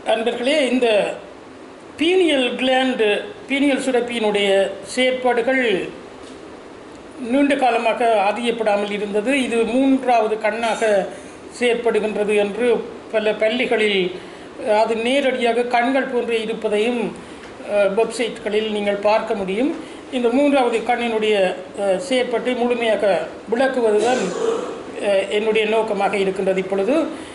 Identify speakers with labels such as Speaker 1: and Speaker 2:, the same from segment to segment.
Speaker 1: அன்பர்களே இந்த pineal gland pineal சுரப்பியினுடைய செயற்பாடுகள் நீண்ட காலமாக அறியப்படாமல் இருந்தது இது மூன்றாவது கண்ணாக செயற்படுகின்றது என்று பல பள்ளிகளில் அது நேரடியாக கண்கள் போன்று இருப்பதையும் அஹ், வெப்சைட்களில் நீங்கள் பார்க்க முடியும் இந்த மூன்றாவது கண்ணினுடைய அஹ், செயற்பாட்டை முழுமையாக விளக்குவதுதான் அஹ், என்னுடைய நோக்கமாக இருக்கின்றது இப்பொழுது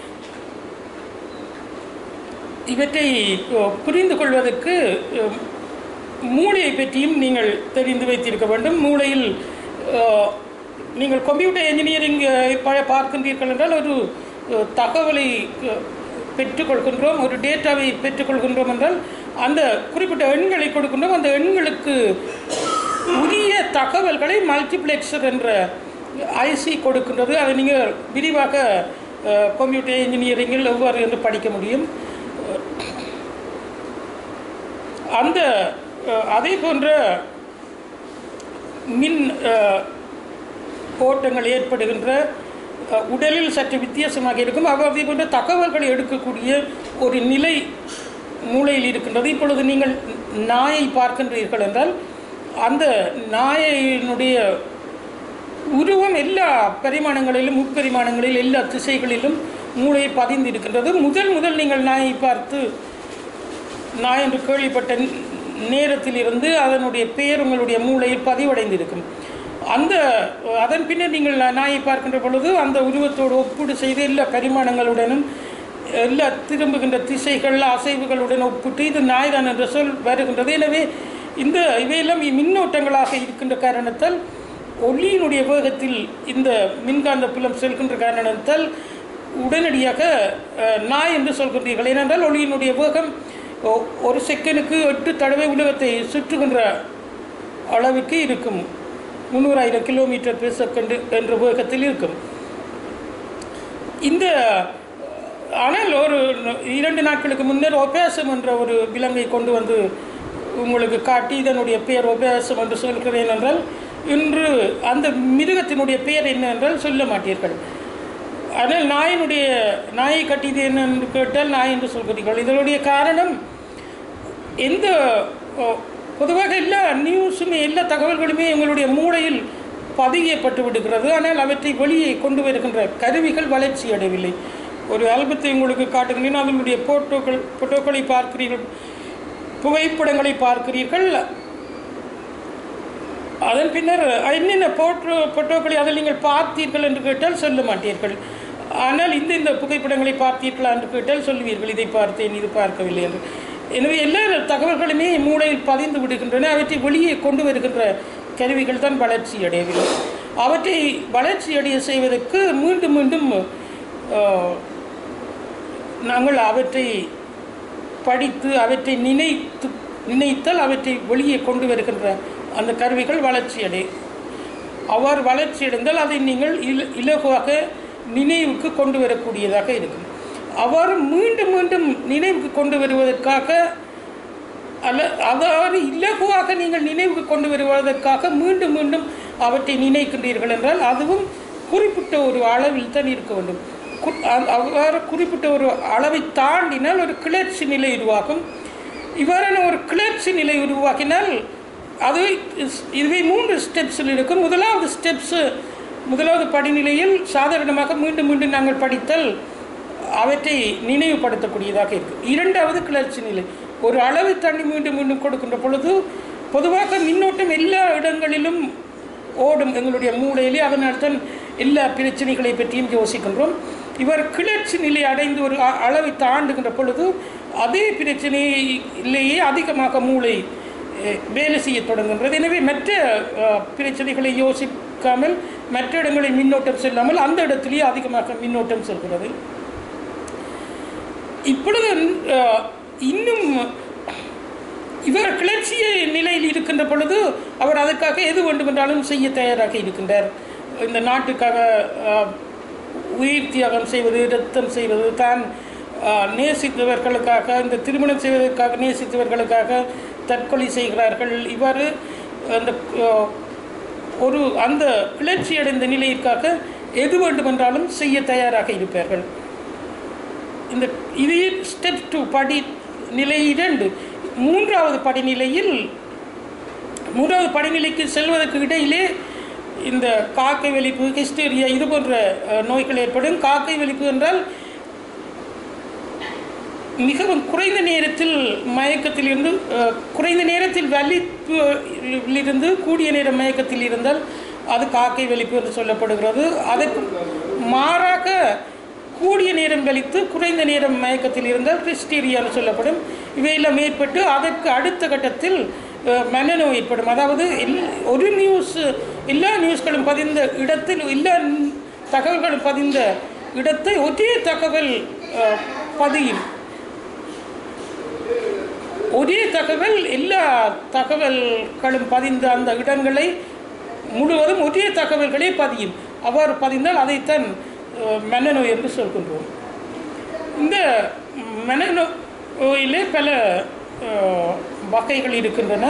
Speaker 1: இவற்றை அஹ், புரிந்து கொள்வதற்கு அஹ், மூளையை பற்றியும் நீங்கள் தெரிந்து வைத்திருக்க வேண்டும் மூளையில் அஹ், நீங்கள் கம்ப்யூட்டர் இன்ஜினியரிங் ப- பார்க்கின்றீர்கள் என்றால் ஒரு அஹ், தகவலை அஹ், பெற்றுக்கொள்கின்றோம் ஒரு டேட்டாவை பெற்றுக்கொள்கின்றோம் என்றால் அந்த குறிப்பிட்ட எண்களை கொடுக்கின்றோம் அந்த எண்களுக்கு உரிய தகவல்களை மல்டிப்ளெக்சர் என்ற ஐசி கொடுக்கின்றது அதை நீங்கள் விரிவாக அஹ், கம்ப்யூட்டர் இன்ஜினியரிங்கில் எவ்வாறு என்று படிக்க முடியும் அந்த அஹ், அதே போன்ற மின் அஹ், ஓட்டங்கள் ஏற்படுகின்ற அஹ், உடலில் சற்று வித்தியாசமாக இருக்கும் அவ- அதே போன்ற தகவல்களை எடுக்கக்கூடிய ஒரு நிலை மூளையில் இருக்கின்றது இப்பொழுது நீங்கள் நாயை பார்க்கின்றீர்கள் என்றால் அந்த நாயினுடைய உருவம் எல்லா பரிமாணங்களிலும் முப்பரிமாணங்களில் எல்லா திசைகளிலும் மூளை பதிந்து இருக்கின்றது முதல் முதல் நீங்கள் நாயை பார்த்து நாய் என்று கேள்விப்பட்ட ந- நேரத்திலிருந்து அதனுடைய பெயர் உங்களுடைய மூளையில் பதிவடைந்திருக்கும் அந்த அதன் பின்னர் நீங்கள் நா- நாயை பார்க்கின்ற பொழுது அந்த உருவத்தோடு ஒப்பீடு செய்து எல்லா பரிமாணங்களுடனும் எல்லா திரும்புகின்ற திசைகள் அசைவுகளுடன் ஒப்பிட்டு இது நாய்தான் என்ற சொல் வருகின்றது எனவே இந்த இவையெல்லாம் மின்னோட்டங்களாக இருக்கின்ற காரணத்தால் ஒளியினுடைய வேகத்தில் இந்த மின்காந்த புலம் செல்கின்ற காரணத்தால் உடனடியாக அஹ், நாய் என்று சொல்கின்றீர்கள் ஏனென்றால் ஒளியினுடைய வேகம் ஒ- ஒரு செகண்டுக்கு எட்டு தடவை உலகத்தை சுற்றுகின்ற அளவுக்கு இருக்கும் முந்நூறாயிரம் கிலோமீட்டர் பெர் செகண்ட் என்ற வேகத்தில் இருக்கும் இந்த ஆனால் ஒரு இரண்டு நாட்களுக்கு முன்னர் ஒபேசம் என்ற ஒரு விலங்கை கொண்டு வந்து உங்களுக்கு காட்டி இதனுடைய பெயர் ஒபேசம் என்று சொல்கிறேன் என்றால் இன்று அந்த மிருகத்தினுடைய பெயர் என்ன என்றால் சொல்ல மாட்டீர்கள் ஆனால் நாயினுடைய நாயை கட்டியது என்ன என்று கேட்டால் நாய் என்று சொல்கிறீர்கள் இதனுடைய காரணம் எந்த ஓ, பொதுவாக எல்லா நியூஸுமே எல்லா தகவல்களுமே எங்களுடைய மூளையில் பதியப்பட்டு விடுகிறது ஆனால் அவற்றை வெளியே கொண்டு வருகின்ற கருவிகள் வளர்ச்சி அடையவில்லை ஒரு ஆல்பத்தை உங்களுக்கு காட்டுகிறேன் அதனுடைய போட்டோக்கள் போட்டோக்களை பார்க்கிறீர்கள் புகைப்படங்களை பார்க்கிறீர்கள் அதன் பின்னர் என்னென்ன போட்டோ போட்டோக்களை அதில் நீங்கள் பார்த்தீர்கள் என்று கேட்டால் சொல்ல மாட்டீர்கள் ஆனால் இந்த இந்த புகைப்படங்களை பார்த்தீர்களா என்று கேட்டால் சொல்லுவீர்கள் இதை பார்த்தேன் இது பார்க்கவில்லை என்று எனவே எல்லா தகவல்களுமே மூளையில் பதிந்து விடுகின்றன அவற்றை வெளியே கொண்டு வருகின்ற கருவிகள் தான் வளர்ச்சி அடையவில்லை அவற்றை வளர்ச்சி அடைய செய்வதற்கு மீண்டும் மீண்டும் ஆஹ், நாங்கள் அவற்றை படித்து அவற்றை நினைத்து நினைத்தால் அவற்றை வெளியே கொண்டு வருகின்ற அந்த கருவிகள் வளர்ச்சி அடை அவ்வாறு வளர்ச்சி அடைந்தால் அதை நீங்கள் இல இலகுவாக நினைவுக்கு கொண்டு வரக்கூடியதாக இருக்கும் அவ்வாறு மீண்டும் மீண்டும் நினைவுக்கு கொண்டு வருவதற்காக அல்ல அதாவது இலகுவாக நீங்கள் நினைவுக்கு கொண்டு வருவதற்காக மீண்டும் மீண்டும் அவற்றை நினைக்கின்றீர்கள் என்றால் அதுவும் குறிப்பிட்ட ஒரு அளவில் தான் இருக்க வேண்டும் கு- அ- அவ்வாறு குறிப்பிட்ட ஒரு அளவை தாண்டினால் ஒரு கிளர்ச்சி நிலை உருவாகும் இவ்வாறான ஒரு கிளர்ச்சி நிலை உருவாக்கினால் அது இஸ்- இதுவே மூன்று ஸ்டெப்ஸில் இருக்கும் முதலாவது ஸ்டெப்ஸு முதலாவது படிநிலையில் சாதாரணமாக மீண்டும் மீண்டும் நாங்கள் படித்தல் அவற்றை நினைவுபடுத்தக்கூடியதாக இருக்கும் இரண்டாவது கிளர்ச்சி நிலை ஒரு அளவை தாண்டி மீண்டும் மீண்டும் கொடுக்கின்ற பொழுது பொதுவாக மின்னோட்டம் எல்லா இடங்களிலும் ஓடும் எங்களுடைய மூளையிலே அதனால் தான் எல்லா பிரச்சனைகளை பற்றியும் யோசிக்கின்றோம் இவர் கிளர்ச்சி நிலை அடைந்து ஒரு அ- அளவை தாண்டுகின்ற பொழுது அதே பிரச்சனையிலேயே அதிகமாக மூளை அஹ், வேலை செய்ய தொடங்குகின்றது எனவே மற்ற அஹ், பிரச்சனைகளை யோசிக்காமல் மற்ற இடங்களில் மின்னோட்டம் செல்லாமல் அந்த இடத்திலேயே அதிகமாக மின்னோட்டம் செல்கிறது இப்பொழுது அஹ், இன்னும் இவர் கிளர்ச்சிய நிலையில் இருக்கின்ற பொழுது அவர் அதற்காக எது வேண்டுமென்றாலும் செய்ய தயாராக இருக்கின்றார் இந்த நாட்டுக்காக அஹ், உயிர் தியாகம் செய்வது இரத்தம் செய்வது தான் அஹ், நேசித்தவர்களுக்காக இந்த திருமணம் செய்வதற்காக நேசித்தவர்களுக்காக தற்கொலை செய்கிறார்கள் இவ்வாறு அந்த அஹ், ஒரு அந்த கிளர்ச்சி அடைந்த நிலையிற்காக எது வேண்டுமென்றாலும் செய்ய தயாராக இருப்பார்கள் இந்த இது ஸ்டெப் டூ படி நிலை இரண்டு மூன்றாவது படிநிலையில் மூன்றாவது படிநிலைக்கு செல்வதற்கு இடையிலே இந்த காக்கை வெளிப்பு ஹிஸ்டீரியா இது போன்ற அஹ், நோய்கள் ஏற்படும் காக்கை வெளிப்பு என்றால் மிகவும் குறைந்த நேரத்தில் மயக்கத்தில் இருந்து அஹ், குறைந்த நேரத்தில் வலிப்பிலிருந்து கூடிய நேர மயக்கத்தில் இருந்தால் அது காக்கை வெளிப்பு என்று சொல்லப்படுகிறது அதற்கு மாறாக கூடிய நேரம் கழித்து குறைந்த நேரம் மயக்கத்தில் இருந்தால் கிறிஸ்டீரியா என்று சொல்லப்படும் இவையெல்லாம் ஏற்பட்டு அதற்கு அடுத்த கட்டத்தில் அஹ், மனநோய் ஏற்படும் அதாவது எல்- ஒரு நியூஸ் எல்லா நியூஸ்களும் பதிந்த இடத்தில் எல்லா தகவல்களும் பதிந்த இடத்தை ஒரே தகவல் அஹ், பதியும் ஒரே தகவல் எல்லா தகவல்களும் பதிந்த அந்த இடங்களை முழுவதும் ஒரே தகவல்களே பதியும் அவ்வாறு பதிந்தால் அதைத்தான் அஹ், மனநோய் என்று சொல்கின்றோம் இந்த மனநோயிலே பல அஹ், வகைகள் இருக்கின்றன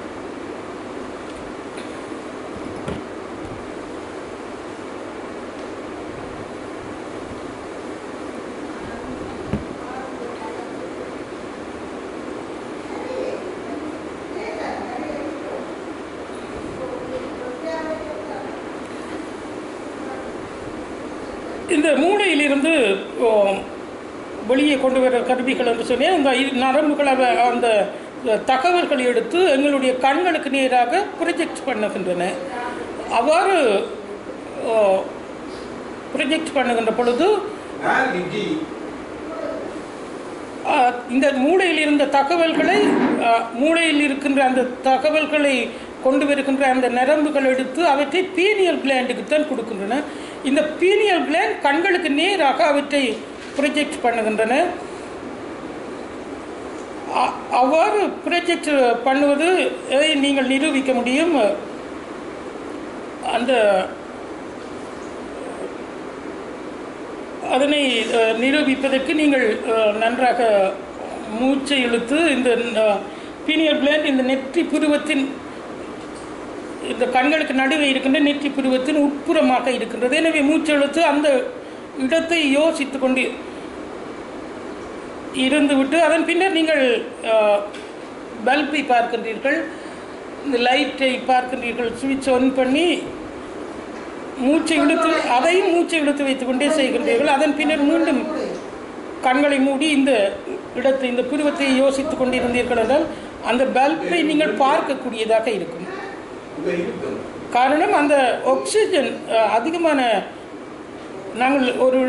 Speaker 1: இந்த மூளையிலிருந்து ஓ, வெளியே கொண்டு வர கருவிகள் என்று சொன்னேன் இந்த இ- நரம்புகள் அவ- அந்த தகவல்களை எடுத்து எங்களுடைய கண்களுக்கு நேராக ப்ரொஜெக்ட் பண்ணுகின்றன அவ்வாறு ப்ரொஜெக்ட் பண்ணுகின்ற பொழுது
Speaker 2: நான் இஞ்சி
Speaker 1: ஆஹ், இந்த மூளையில் இருந்த தகவல்களை ஆஹ், மூளையில் இருக்கின்ற அந்த தகவல்களை கொண்டு வருகின்ற அந்த நரம்புகள் எடுத்து அவற்றை பீனியல் கிளாண்டுக்கு தான் கொடுக்கின்றன இந்த பீனியல் கிளாண்ட் கண்களுக்கு நேராக அவற்றை ப்ரொஜெக்ட் பண்ணுகின்றன அ- அவ்வாறு ப்ரொஜெக்ட் பண்ணுவது எதை நீங்கள் நிரூபிக்க முடியும் அந்த அதனை அஹ், நிரூபிப்பதற்கு நீங்கள் அஹ், நன்றாக மூச்சை இழுத்து இந்த பீனியல் கிளாண்ட் இந்த நெற்றி புருவத்தின் இந்த கண்களுக்கு நடுவே இருக்கின்ற நெற்றி புருவத்தின் உட்புறமாக இருக்கின்றது எனவே மூச்சு இழுத்து அந்த இடத்தை யோசித்து கொண்டு இருந்துவிட்டு அதன் பின்னர் நீங்கள் பல்பை பார்க்கின்றீர்கள் இந்த லைட்டை பார்க்கின்றீர்கள் சுவிட்ச் ஆன் பண்ணி மூச்சை இழுத்து அதையும் மூச்சை இழுத்து வைத்துக்கொண்டே செய்கின்றீர்கள் அதன் பின்னர் மீண்டும் கண்களை மூடி இந்த இடத்தை இந்த புருவத்தை யோசித்துக் கொண்டிருந்தீர்கள் என்றால் அந்த பல்பை நீங்கள் பார்க்கக்கூடியதாக இருக்கும்
Speaker 2: இங்க இருக்கும்
Speaker 1: காரணம் அந்த ஆக்சிஜன் அஹ், அதிகமான நாங்கள் ஒரு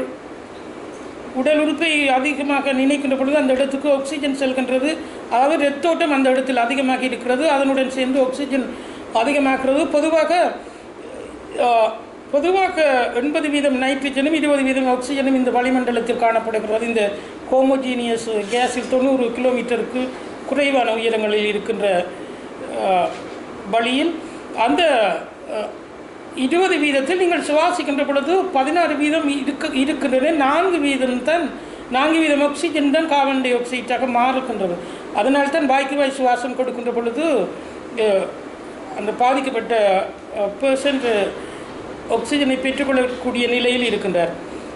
Speaker 1: உடல் உறுப்பை அதிகமாக நினைக்கின்ற பொழுது அந்த இடத்துக்கு ஆக்சிஜன் செல்கின்றது அதாவது ரத்தோட்டம் அந்த இடத்தில் அதிகமாக இருக்கிறது அதனுடன் சேர்ந்து ஆக்சிஜன் அதிகமாகிறது பொதுவாக அஹ், பொதுவாக எண்பது வீதம் நைட்ரஜனும் இருபது வீதம் ஆக்சிஜனும் இந்த வளிமண்டலத்தில் காணப்படுகிறது இந்த ஹோமோஜீனியஸ் கேஸில் தொண்ணூறு கிலோமீட்டருக்கு குறைவான உயரங்களில் இருக்கின்ற அஹ், வழியில் அந்த அஹ், இருபது வீதத்தில் நீங்கள் சுவாசிக்கின்ற பொழுது பதினாறு வீதம் இருக்க இருக்கின்றது நான்கு வீதம் தான் நான்கு வீதம் ஆக்சிஜன் தான் கார்பன் டை ஆக்சைடாக மாறுகின்றது அதனால் தான் வாய்க்கு வாய் சுவாசம் கொடுக்கின்ற பொழுது அஹ், அந்த பாதிக்கப்பட்ட பர்சன்ட் ஆக்சிஜனை பெற்றுக்கொள்ளக்கூடிய நிலையில் இருக்கின்றார்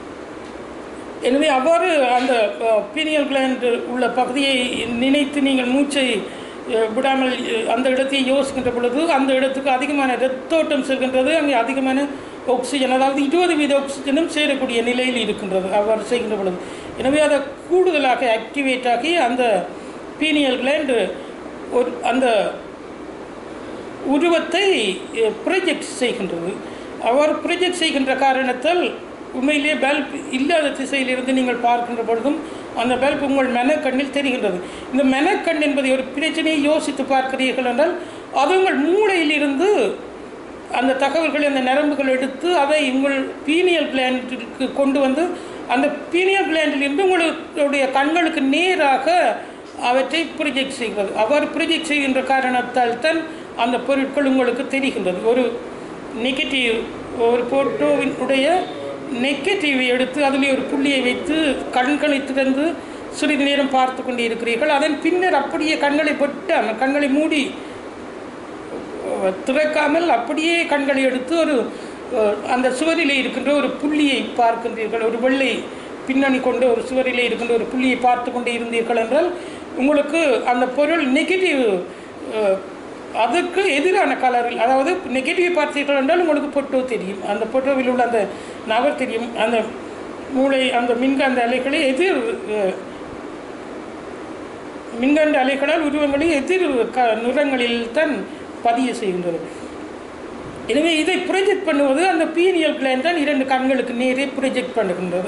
Speaker 1: எனவே அவ்வாறு அந்த பீனியல் கிளாண்ட் உள்ள பகுதியை நினைத்து நீங்கள் மூச்சை அஹ், விடாமல் அஹ், அந்த இடத்தை யோசிக்கின்ற பொழுது அந்த இடத்துக்கு அதிகமான ரத்தோட்டம் செல்கின்றது அங்கே அதிகமான ஆக்சிஜன் அதாவது இருபது வீத ஆக்சிஜனும் சேரக்கூடிய நிலையில் இருக்கின்றது அவ்வாறு செய்கின்ற பொழுது எனவே அதை கூடுதலாக ஆக்டிவேட் ஆகி அந்த பீனியல் கிளாண்ட் ஒரு அந்த உருவத்தை ப்ரொஜெக்ட் செய்கின்றது அவர் ப்ரொஜெக்ட் செய்கின்ற காரணத்தால் உண்மையிலேயே பல்ப் இல்லாத திசையிலிருந்து நீங்கள் பார்க்கின்ற பொழுதும் அந்த பல்ப் உங்கள் மெனக்கண்ணில் தெரிகின்றது இந்த மெனக்கண் என்பதை ஒரு பிரச்சனையை யோசித்து பார்க்கிறீர்கள் என்றால் அது உங்கள் மூளையிலிருந்து அந்த தகவல்களை அந்த நரம்புகள் எடுத்து அதை உங்கள் பீனியல் கிளாண்டிற்கு கொண்டு வந்து அந்த பீனியல் கிளாண்டிலிருந்து உங்களுடைய கண்களுக்கு நேராக அவற்றை ப்ரொஜெக்ட் செய்கிறது அவ்வாறு ப்ரொஜெக்ட் செய்கின்ற காரணத்தால் தான் அந்த பொருட்கள் உங்களுக்கு தெரிகின்றது ஒரு நெகட்டிவ் ஒரு போட்டோவின் உடைய நெகட்டிவை எடுத்து அதிலே ஒரு புள்ளியை வைத்து கண்களை திறந்து சிறிது நேரம் பார்த்து கொண்டே இருக்கிறீர்கள் அதன் பின்னர் அப்படியே கண்களை வெட்டாமல் கண்களை மூடி அஹ், திறக்காமல் அப்படியே கண்களை எடுத்து ஒரு அஹ், அந்த சுவரிலே இருக்கின்ற ஒரு புள்ளியை பார்க்கின்றீர்கள் ஒரு வெள்ளை பின்னணி கொண்டு ஒரு சுவரிலே இருக்கின்ற ஒரு புள்ளியை பார்த்து கொண்டு இருந்தீர்கள் என்றால் உங்களுக்கு அந்த பொருள் நெகட்டிவ் அதுக்கு எதிரான கலரில் அதாவது நெகட்டிவ் பார்த்தீர்கள் என்றால் உங்களுக்கு பொட்டோ தெரியும் அந்த பொட்டோவில் உள்ள அந்த நபர் தெரியும் அந்த மூளை அந்த மின்காந்த அலைகளை எதிர் அஹ், மின்காந்த அலைகளால் உருவங்களை எதிர் க நிறங்களில் தான் பதிய செய்கின்றது எனவே இதை ப்ரொஜெக்ட் பண்ணுவது அந்த பீனியல் கிளாண்ட் தான் இரண்டு கண்களுக்கு நேரே ப்ரொஜெக்ட் பண்ணுகின்றது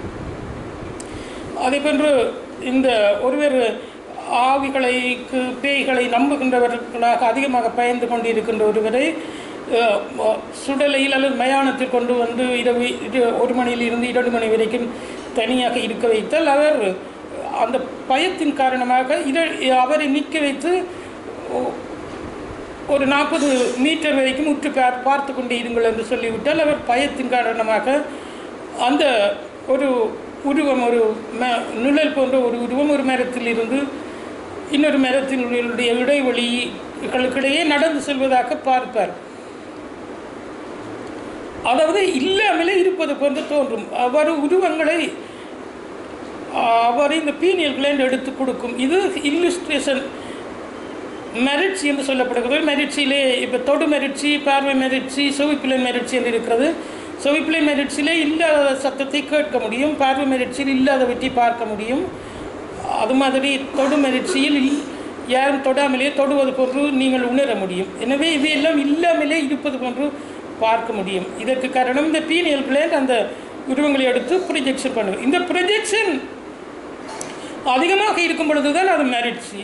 Speaker 1: அதே போன்று இந்த ஒருவர் ஆவிகளைக்கு பேய்களை நம்புகின்றவர்களாக அதிகமாக பயந்து கொண்டு இருக்கின்ற ஒருவரை அஹ், ம- சுடலையில் அல்லது மயானத்தில் கொண்டு வந்து இரவு இரு- ஒரு மணியிலிருந்து இரண்டு மணி வரைக்கும் தனியாக இருக்க வைத்தால் அவர் அந்த பயத்தின் காரணமாக இட அவரை நிற்க வைத்து ஒ- ஒரு நாற்பது மீட்டர் வரைக்கும் உற்று பார் பார்த்து கொண்டே இருங்கள் என்று சொல்லிவிட்டால் அவர் பயத்தின் காரணமாக அந்த ஒரு உருவம் ஒரு ம நிழல் போன்ற ஒரு உருவம் ஒரு மரத்தில் இருந்து இன்னொரு மரத்தினுடைய இடைவெளிகளுக்கிடையே நடந்து செல்வதாக பார்ப்பார் அதாவது இல்லாமலே இருப்பது போன்று தோன்றும் அவர் உருவங்களை அவர் இந்த பீனியல் கிளாண்ட் எடுத்து கொடுக்கும் இது இல்லுஸ்ட்ரேஷன் மெரிட்ஸ் என்று சொல்லப்படுகிறது மெரிட்ஸிலே இப்போ தொடு மெரிட்சி பார்வை மெரிட்சி செவிப்பிலை மெரிட்சி என்று இருக்கிறது செவிப்பிலை மெரிட்ஸிலே இல்லாத சத்தத்தை கேட்க முடியும் பார்வை மெரிட்சியில் இல்லாதவற்றை பார்க்க முடியும் அது மாதிரி தொடு மெரிட்சியில் இல்- யாரும் தொடாமலே தொடுவது போன்று நீங்கள் உணர முடியும் எனவே இது எல்லாம் இல்லாமலே இருப்பது போன்று பார்க்க முடியும் இதற்கு காரணம் இந்த பீனியல் கிளாண்ட் அந்த உருவங்களை எடுத்து ப்ரொஜெக்ஷன் பண்ணுது இந்த ப்ரொஜெக்ஷன் அதிகமாக இருக்கும் பொழுது தான் அது மெரிட்சி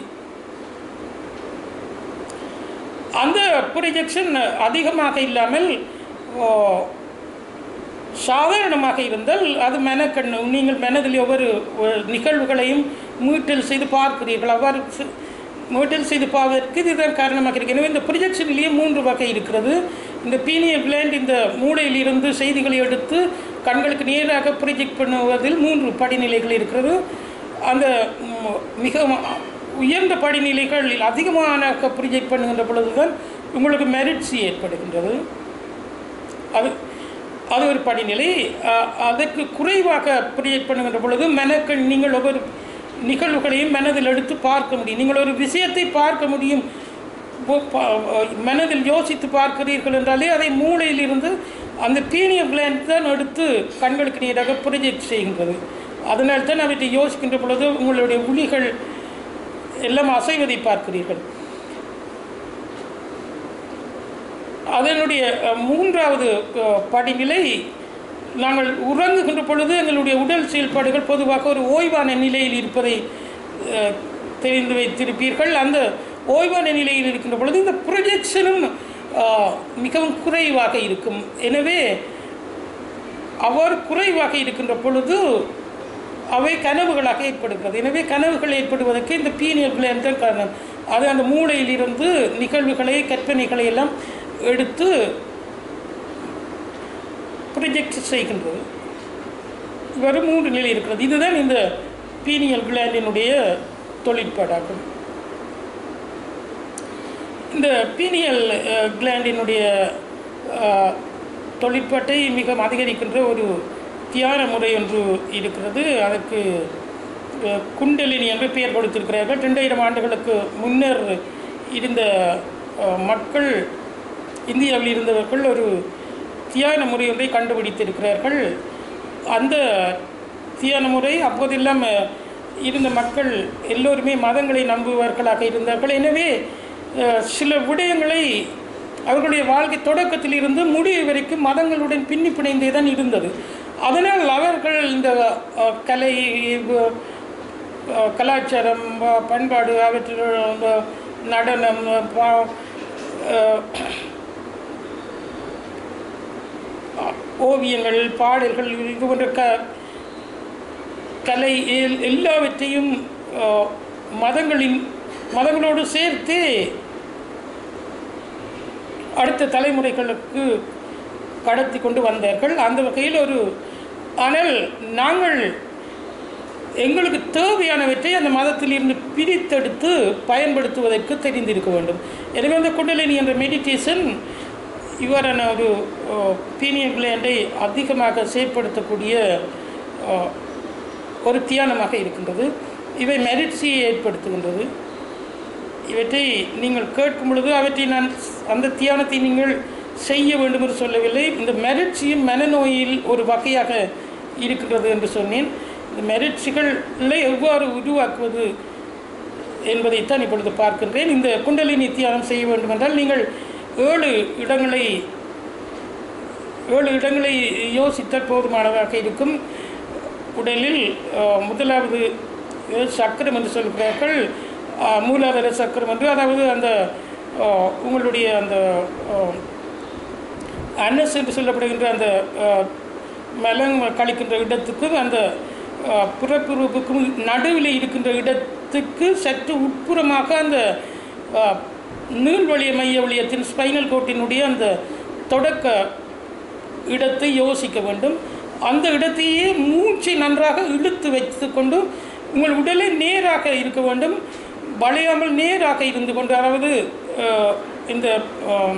Speaker 1: அந்த ப்ரொஜெக்ஷன் அதிகமாக இல்லாமல் ஓ, சாதாரணமாக இருந்தால் அது மெனக்கண் நீங்கள் மனதில் ஒவ்வொரு ஒரு நிகழ்வுகளையும் மீட்டல் செய்து பார்க்கிறீர்கள் அவ்வாறு செ- மீட்டல் செய்து பார்ப்பதற்கு இதுதான் காரணமாக இருக்கு எனவே இந்த ப்ரொஜெக்ஷனிலேயே மூன்று வகை இருக்கிறது இந்த பீனியல் கிளாண்ட் இந்த மூளையிலிருந்து செய்திகளை எடுத்து கண்களுக்கு நேராக ப்ரொஜெக்ட் பண்ணுவதில் மூன்று படிநிலைகள் இருக்கிறது அந்த ம், மிக உயர்ந்த படிநிலைகள் அதிகமான ப்ரொஜெக்ட் பண்ணுகின்ற பொழுதுதான் உங்களுக்கு மெரிட்சி ஏற்படுகின்றது அது அது ஒரு படிநிலை அ- அதற்கு குறைவாக ப்ரொஜெக்ட் பண்ணுகின்ற பொழுது மெனக்கள் நீங்கள் ஒவ்வொரு நிகழ்வுகளையும் மனதில் எடுத்து பார்க்க முடியும் நீங்கள் ஒரு விஷயத்தை பார்க்க முடியும் போ- பா- மனதில் யோசித்து பார்க்கிறீர்கள் என்றாலே அதை மூளையிலிருந்து அந்த பீனிய கிளாண்ட் தான் எடுத்து கண்களுக்கு நேராக ப்ரொஜெக்ட் செய்கின்றது அதனால் தான் அவற்றை யோசிக்கின்ற பொழுது உங்களுடைய உளிகள் எல்லாம் அசைவதை பார்க்கிறீர்கள் அதனுடைய அஹ், மூன்றாவது அஹ், படிநிலை நாங்கள் உறங்குகின்ற பொழுது எங்களுடைய உடல் செயல்பாடுகள் பொதுவாக ஒரு ஓய்வான நிலையில் இருப்பதை அஹ், தெரிந்து வைத்திருப்பீர்கள் அந்த ஓய்வான நிலையில் இருக்கின்ற பொழுது இந்த ப்ரொஜெக்ஷனும் மிகவும் குறைவாக இருக்கும் எனவே அவர் குறைவாக இருக்கின்ற பொழுது அவை கனவுகளாக ஏற்படுகிறது எனவே கனவுகள் ஏற்படுவதற்கு இந்த பீனியல் கிளாண்ட் தான் காரணம் அது அந்த மூளையிலிருந்து நிகழ்வுகளை கற்பனைகளை எல்லாம் எடுத்து ப்ரொஜெக்ட் செய்கின்றது இவ்வாறு மூன்று நிலை இருக்கிறது இதுதான் இந்த பீனியல் கிளாண்டினுடைய தொழிற்பாடாகும் இந்த பீனியல் அஹ், கிளாண்டினுடைய அஹ், தொழிற்பாட்டை மிக அதிகரிக்கின்ற ஒரு தியான முறை ஒன்று இருக்கிறது அதற்கு அஹ், குண்டலினி என்று பெயர் கொடுத்திருக்கிறார்கள் ரெண்டாயிரம் ஆண்டுகளுக்கு முன்னர் இருந்த அஹ், மக்கள் இந்தியாவில் இருந்தவர்கள் ஒரு தியான முறை ஒன்றை கண்டுபிடித்திருக்கிறார்கள் அந்த தியான முறை அப்போதெல்லாம் அஹ், இருந்த மக்கள் எல்லோருமே மதங்களை நம்புவர்களாக இருந்தார்கள் எனவே அஹ், சில விடயங்களை அவர்களுடைய வாழ்க்கை தொடக்கத்தில் இருந்து முடிவு வரைக்கும் மதங்களுடன் பின்னி பிணைந்தே தான் இருந்தது அதனால் அவர்கள் இந்த அஹ், கலை அஹ், அஹ், கலாச்சாரம் அஹ், பண்பாடு அவற்றில் அந்த நடனம் அஹ், பா- அஹ், ஓவியங்கள் பாடல்கள் இது போன்ற க கலை எல்- எல்லாவற்றையும் அஹ், மதங்களின் மதங்களோடு சேர்த்து அடுத்த தலைமுறைகளுக்கு கடத்தி கொண்டு வந்தார்கள் அந்த வகையில் ஒரு ஆனால் நாங்கள் எங்களுக்கு தேவையானவற்றை அந்த மதத்திலிருந்து பிரித்தெடுத்து பயன்படுத்துவதற்கு தெரிந்திருக்க வேண்டும் எனவே அந்த குண்டலினி என்ற மெடிடேஷன் இவ்வாறான ஒரு பீனியல் கிளாண்டை அதிகமாக செயற்படுத்தக்கூடிய அஹ், ஒரு தியானமாக இருக்கின்றது இவை மெரிட்சியை ஏற்படுத்துகின்றது இவற்றை நீங்கள் கேட்கும் பொழுது அவற்றை நான் அந்த தியானத்தை நீங்கள் செய்ய வேண்டும் என்று சொல்லவில்லை இந்த மெரிட்சியும் மனநோயில் ஒரு வகையாக இருக்கின்றது என்று சொன்னேன் இந்த மெரிட்சிகளை எவ்வாறு உருவாக்குவது என்பதைத்தான் இப்பொழுது பார்க்கின்றேன் இந்த குண்டலினி தியானம் செய்ய வேண்டும் என்றால் நீங்கள் ஏழு இடங்களை ஏழு இடங்களை யோசித்தால் போதுமானதாக இருக்கும் உடலில் அஹ், முதலாவது அஹ், சக்கரம் என்று சொல்கிறார்கள் அஹ், மூலாதார சக்கரம் என்று அதாவது அந்த அஹ், உங்களுடைய அந்த அஹ், அனஸ் என்று சொல்லப்படுகின்ற அந்த அஹ், மலம் கழிக்கின்ற இடத்துக்கும் அந்த அஹ், புறப்புறுப்புக்கும் நடுவில் இருக்கின்ற இடத்துக்கு சற்று உட்புறமாக அந்த அஹ், நீள்வழிய மைய வழியத்தின் ஸ்பைனல் கோட்டினுடைய அந்த தொடக்க இடத்தை யோசிக்க வேண்டும் அந்த இடத்தையே மூச்சை நன்றாக இழுத்து வைத்து கொண்டு உங்கள் உடலை நேராக இருக்க வேண்டும் வளையாமல் நேராக இருந்து கொண்டு அதாவது அஹ், இந்த அஹ்,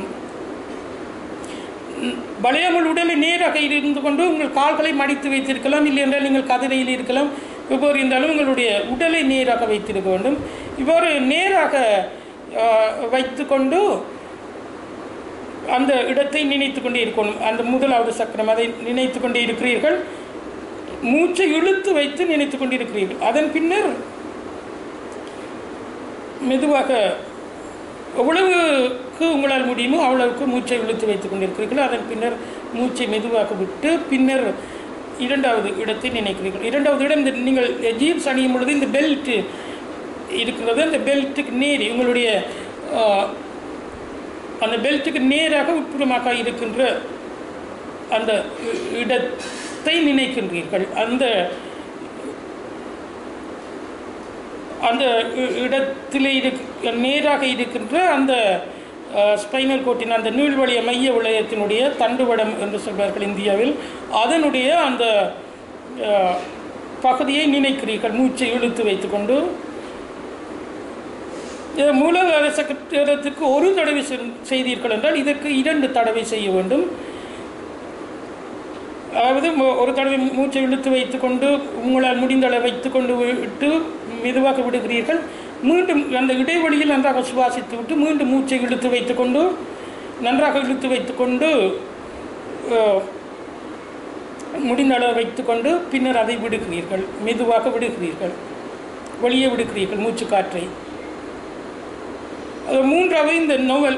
Speaker 1: ம், வளையாமல் உடலை நேராக இருந்து கொண்டு உங்கள் கால்களை மடித்து வைத்திருக்கலாம் இல்லை என்றால் நீங்கள் கதிரையில் இருக்கலாம் எவ்வாறு இருந்தாலும் உங்களுடைய உடலை நேராக வைத்திருக்க வேண்டும் இவ்வாறு நேராக அஹ், வைத்துக்கொண்டு அந்த இடத்தை நினைத்து கொண்டே இருக்கணும் அந்த முதலாவது சக்கரம் அதை நினைத்து கொண்டே இருக்கிறீர்கள் மூச்சை இழுத்து வைத்து நினைத்து கொண்டிருக்கிறீர்கள் அதன் பின்னர் மெதுவாக எவ்வளவுக்கு உங்களால் முடியுமோ அவ்வளவுக்கு மூச்சை இழுத்து வைத்துக் கொண்டிருக்கிறீர்கள் அதன் பின்னர் மூச்சை மெதுவாக விட்டு பின்னர் இரண்டாவது இடத்தை நினைக்கிறீர்கள் இரண்டாவது இடம் இந்த நீங்கள் ஜீன்ஸ் அணியும் பொழுது இந்த பெல்ட் இருக்கிறது அந்த பெல்ட்டுக்கு நேரி உங்களுடைய ஆஹ், அந்த பெல்ட்டுக்கு நேராக உட்புறமாக இருக்கின்ற அந்த இ- இடத்தை நினைக்கின்றீர்கள் அந்த அந்த இ- இடத்திலே இருக்க நேராக இருக்கின்ற அந்த ஸ்பைனல் கோட்டின் அந்த நீள்வழிய மைய விளையத்தினுடைய தண்டுவடம் என்று சொல்வார்கள் இந்தியாவில் அதனுடைய அந்த அஹ், பகுதியை நினைக்கிறீர்கள் மூச்சை இழுத்து வைத்துக்கொண்டு இது மூலாதார சக்கரத்துக்கு ஒரு தடவை செ- செய்தீர்கள் என்றால் இதற்கு இரண்டு தடவை செய்ய வேண்டும் அதாவது மு- ஒரு தடவை மூச்சை இழுத்து வைத்துக்கொண்டு உங்களால் முடிந்த அளவு வைத்துக்கொண்டு விட்டு மெதுவாக விடுகிறீர்கள் மீண்டும் அந்த இடைவெளியில் நன்றாக சுவாசித்து விட்டு மீண்டும் மூச்சை இழுத்து வைத்துக்கொண்டு நன்றாக இழுத்து வைத்துக்கொண்டு அஹ், முடிந்த அளவு வைத்துக்கொண்டு பின்னர் அதை விடுகிறீர்கள் மெதுவாக விடுகிறீர்கள் வெளியே விடுகிறீர்கள் மூச்சு காற்றை அது மூன்றாவது இந்த நோவல்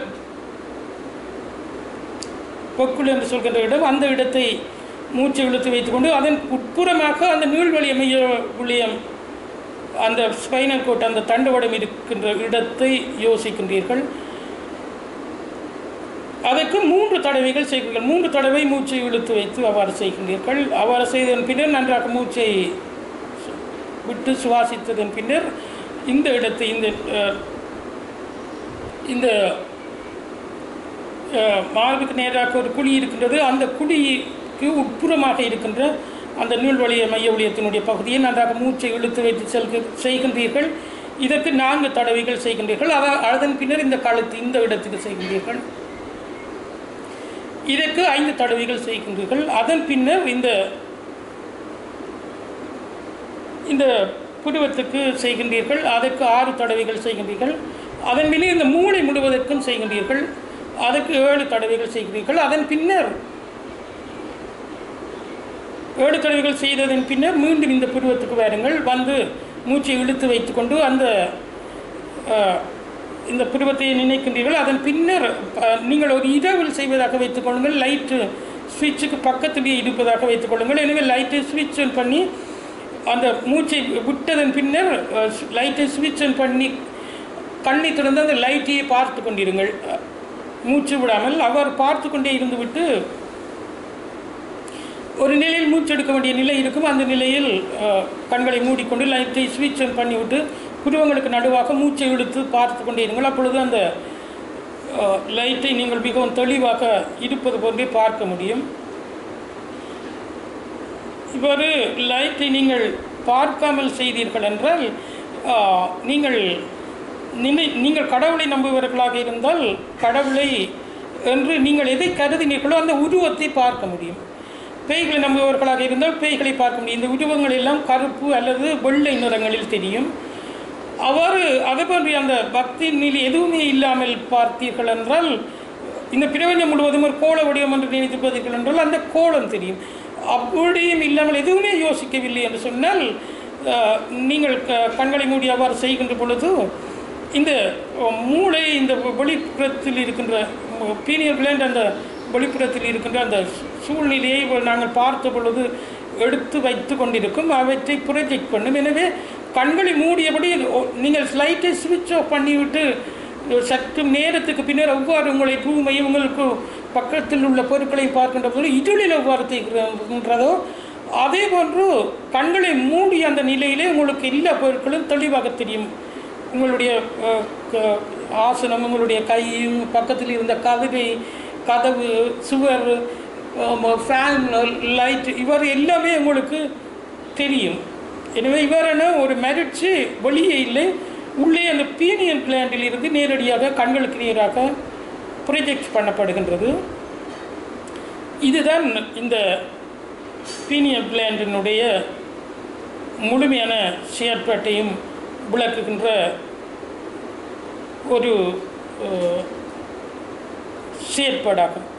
Speaker 1: பொக்குள் என்று சொல்கின்ற இடம் அந்த இடத்தை மூச்சை இழுத்து வைத்துக்கொண்டு அதன் உட்புறமாக அந்த நீள்வழி மைய விளியம் அந்த ஸ்பைனல் கோட் அந்த தண்டுவடம் இருக்கின்ற இடத்தை யோசிக்கின்றீர்கள் அதற்கு மூன்று தடவைகள் செய்கிறீர்கள் மூன்று தடவை மூச்சை இழுத்து வைத்து அவ்வாறு செய்கின்றீர்கள் அவ்வாறு செய்ததன் பின்னர் நன்றாக மூச்சை விட்டு சுவாசித்ததன் பின்னர் இந்த இடத்தை இந்த அஹ், இந்த அஹ், மார்புக்கு நேராக ஒரு குழி இருக்கின்றது அந்த குழிக்கு உட்புறமாக இருக்கின்ற அந்த நீள்வழிய மைய வழியத்தினுடைய பகுதியை நன்றாக மூச்சை இழுத்து வைத்து செல்க செய்கின்றீர்கள் இதற்கு நான்கு தடவைகள் செய்கின்றீர்கள் அத- அதன் பின்னர் இந்த கழுத்து இந்த இடத்துக்கு செய்கின்றீர்கள் இதற்கு ஐந்து தடவைகள் செய்கின்றீர்கள் அதன் பின்னர் இந்த இந்த புருவத்துக்கு செய்கின்றீர்கள் அதற்கு ஆறு தடவைகள் செய்கின்றீர்கள் அதன் பின்னர் இந்த மூளை முழுவதற்கும் செய்கின்றீர்கள் அதற்கு ஏழு தடவைகள் செய்கிறீர்கள் அதன் பின்னர் ஏழு தடவைகள் செய்ததன் பின்னர் மீண்டும் இந்த புருவத்துக்கு வாருங்கள் வந்து மூச்சை இழுத்து வைத்துக்கொண்டு அந்த அஹ், இந்த புருவத்தை நினைக்கின்றீர்கள் அதன் பின்னர் அஹ், நீங்கள் ஒரு இரவில் செய்வதாக வைத்துக் கொள்ளுங்கள் லைட்டு சுவிட்சுக்கு பக்கத்திலேயே இருப்பதாக வைத்துக் கொள்ளுங்கள் எனவே லைட்டை ஸ்விட்ச் ஆன் பண்ணி அந்த மூச்சை விட்டதன் பின்னர் அஹ், லைட்டை ஸ்விட்ச் ஆன் பண்ணி கண்ணை திறந்து அந்த லைட்டையே பார்த்து கொண்டிருங்கள் அஹ், மூச்சு விடாமல் அவர் பார்த்து கொண்டே இருந்துவிட்டு ஒரு நிலையில் மூச்செடுக்க வேண்டிய நிலை இருக்கும் அந்த நிலையில் அஹ், கண்களை மூடிக்கொண்டு லைட்டை ஸ்விட்ச் ஆன் பண்ணிவிட்டு புருவங்களுக்கு நடுவாக மூச்சை இழுத்து பார்த்து கொண்டே இருங்கள் அப்பொழுது அந்த அஹ், லைட்டை நீங்கள் மிகவும் தெளிவாக இருப்பது போன்றே பார்க்க முடியும் இவ்வாறு லைட்டை நீங்கள் பார்க்காமல் செய்தீர்கள் என்றால் ஆஹ், நீங்கள் நினை நீங்கள் கடவுளை நம்புபவர்களாக இருந்தால் கடவுளை என்று நீங்கள் எதை கருதினீர்களோ அந்த உருவத்தை பார்க்க முடியும் பேய்களை நம்புபவர்களாக இருந்தால் பேய்களை பார்க்க முடியும் இந்த உருவங்கள் எல்லாம் கருப்பு அல்லது வெள்ளை நிறங்களில் தெரியும் அவ்வாறு அதை போன்ற அந்த பக்தி நிலை எதுவுமே இல்லாமல் பார்த்தீர்கள் என்றால் இந்த பிரபஞ்சம் முழுவதும் ஒரு கோள வடிவம் என்று நினைத்திருப்பதீர்கள் என்றால் அந்த கோலம் தெரியும் அப்படியும் இல்லாமல் எதுவுமே யோசிக்கவில்லை என்று சொன்னால் அஹ், நீங்கள் க- கண்களை மூடி அவ்வாறு செய்கின்ற பொழுது இந்த அஹ், மூளை இந்த வெளிப்புறத்தில் இருக்கின்ற பீனியர் கிளாண்ட் அந்த வெளிப்புறத்தில் இருக்கின்ற அந்த சூழ்நிலையை நாங்கள் பார்த்த பொழுது எடுத்து வைத்து கொண்டிருக்கும் அவற்றை ப்ரொஜெக்ட் பண்ணும் எனவே கண்களை மூடியபடி ஒ- நீங்கள் ஸ்லைட்டை சுவிட்ச் ஆஃப் பண்ணிவிட்டு சற்று நேரத்துக்கு பின்னர் எவ்வாறு உங்களை தூய்மை உங்களுக்கு பக்கத்தில் உள்ள பொருட்களை பார்க்கின்ற போது இருளில் எவ்வாறு தெரிகின்றதோ அதே போன்று கண்களை மூடி அந்த நிலையிலே உங்களுக்கு எல்லா பொருட்களும் தெளிவாக தெரியும் உங்களுடைய அஹ், க- ஆசனம் உங்களுடைய கை பக்கத்தில் இருந்த கதவை கதவு சுவர் ஃபேன் லைட் இவர் எல்லாமே உங்களுக்கு தெரியும் எனவே இவரென ஒரு மெரிட்ஸு வெளியே இல்லை உள்ளே அந்த பீனியல் கிளாண்டில் இருந்து நேரடியாக கண்களுக்கு நேராக ப்ரொஜெக்ட் பண்ணப்படுகின்றது இதுதான் இந்த பீனியல் கிளாண்டினுடைய முழுமையான செயற்பாட்டையும் விளக்குகின்ற ஒரு அஹ், செயற்பாடாகும்